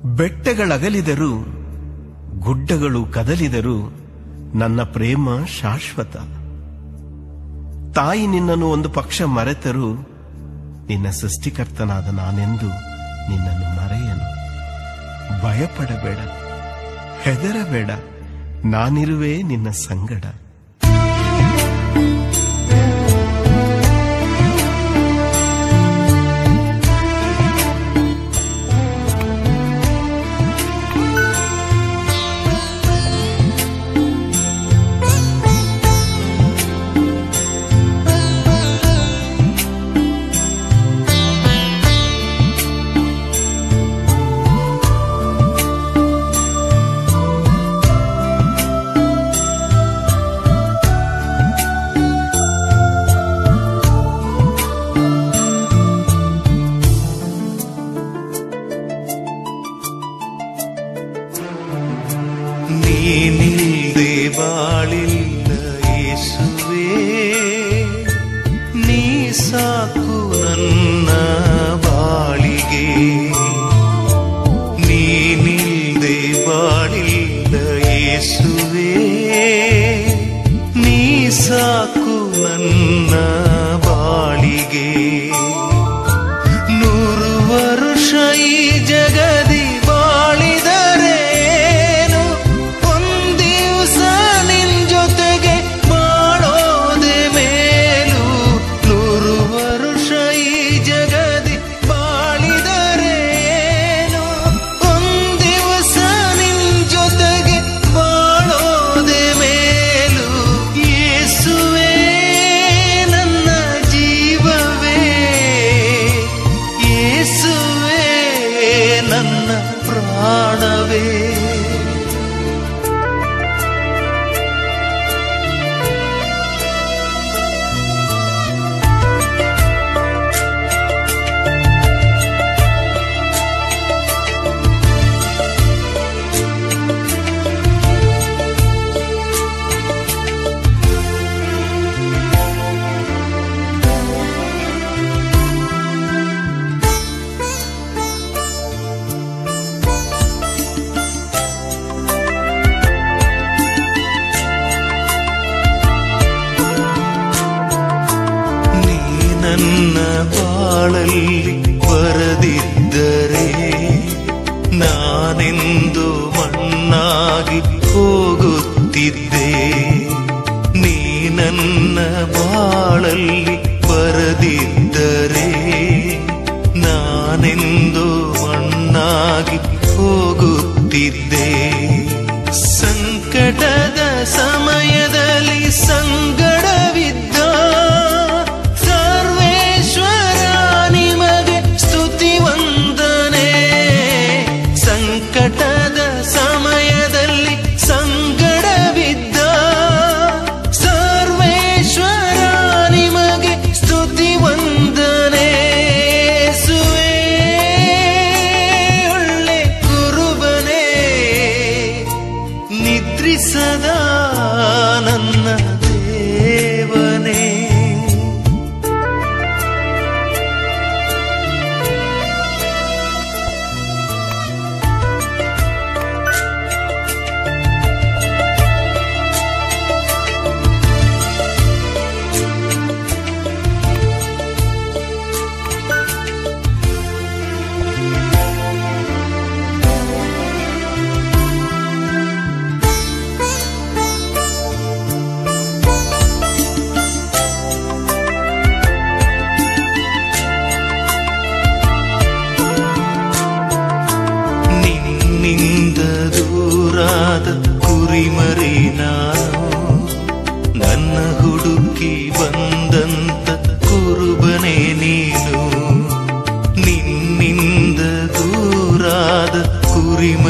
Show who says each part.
Speaker 1: ಬೆಟ್ಟಗಳಗಲಿದರು ಗುಡ್ಡಗಳು ಕದಲಿದರು ನನ್ನ ಪ್ರೇಮ ಶಾಶ್ವತ ತಾಯಿ ನಿನ್ನನ್ನು ಒಂದು ಪಕ್ಷ ಮರೆತರು ನಿನ್ನ ಸೃಷ್ಟಿಕರ್ತನಾದ ನಾನೆಂದು ನಿನ್ನನ್ನು ಮರೆಯನು ಭಯಪಡಬೇಡ ಹೆದರಬೇಡ ನಾನಿರುವೆ ನಿನ್ನ ಸಂಗಡ
Speaker 2: ನೀನಿಲ್ದೆ ಬಾಳಿಲ್ಲ ಯೇಸುವೇ ನೀ ಸಾಕು ನನ್ನ ಬಾಳಿಗೆ ನೀನಿಲ್ದೆ ಬಾಳಿಲ್ಲ ಯೇಸುವೇ ನೀ ಸಾಕು ನನ್ನ ಬಾಳಿಗೆ ನೂರು ವರುಷ ಈ ಜಗದಿ ಬಾಳಿದರೇನು ಒಂದಿವಸ ನಿನ್ ಜೊತೆಗೆ ಬಾಳೋದೆ ಮೇಲು ನೂರು ವರುಷ ಈ ಜಗದಿ ಬಾಳಿದರೇನು ಒಂದಿವಸ ನಿನ್ ಜೊತೆಗೆ ಬಾಳೋದೆ ಮೇಲು ಯೇಸುವೇ ನನ್ನ ಜೀವವೇ ಯೇಸುವೇ ನನ್ನ ಪ್ರಾಣವೇ ನೀ ನನ್ನ ಬಾಳಲ್ಲಿ ಬರದಿದ್ದರೆ ನಾನೆಂದು ಮಣ್ಣಾಗಿ ಹೋಗುತ್ತಿದ್ದೆ ನೀ ನನ್ನ ಬಾಳಲ್ಲಿ ಬರದಿದ್ದರೆ ನಾನೆಂದು ಮಣ್ಣಾಗಿ ಹೋಗುತ್ತಿದ್ದೆ ಸಂಕಟದ ಸಮಯದಲ್ಲಿ ಸಂಗಡವಿದ್ದ ಸರ್ವೇಶ್ವರ ನಿಮಗೆ ಸ್ತುತಿ ವಂದನೆ ಸಂಕಟದ ಸಮಯದಲ್ಲಿ ಸಂಗಡವಿದ್ದ ಸರ್ವೇಶ್ವರ ನಿಮಗೆ ಸ್ತುತಿ ವಂದನೆ ಸುವೇ ಒಳ್ಳೆ ಕುರುಬನೇ ನಿದ್ರಿಸದ ನನ್ನ ದೇವನೇ ನಿನ್ನಿಂದ ದೂರಾದ ಕುರಿಮರಿ ನಾನು ನನ್ನ ಹುಡುಕಿ ಬಂದಂತ ಕುರುಬನೇ ನೀನು ನಿನ್ನಿಂದ ದೂರಾದ ಕುರಿಮರಿ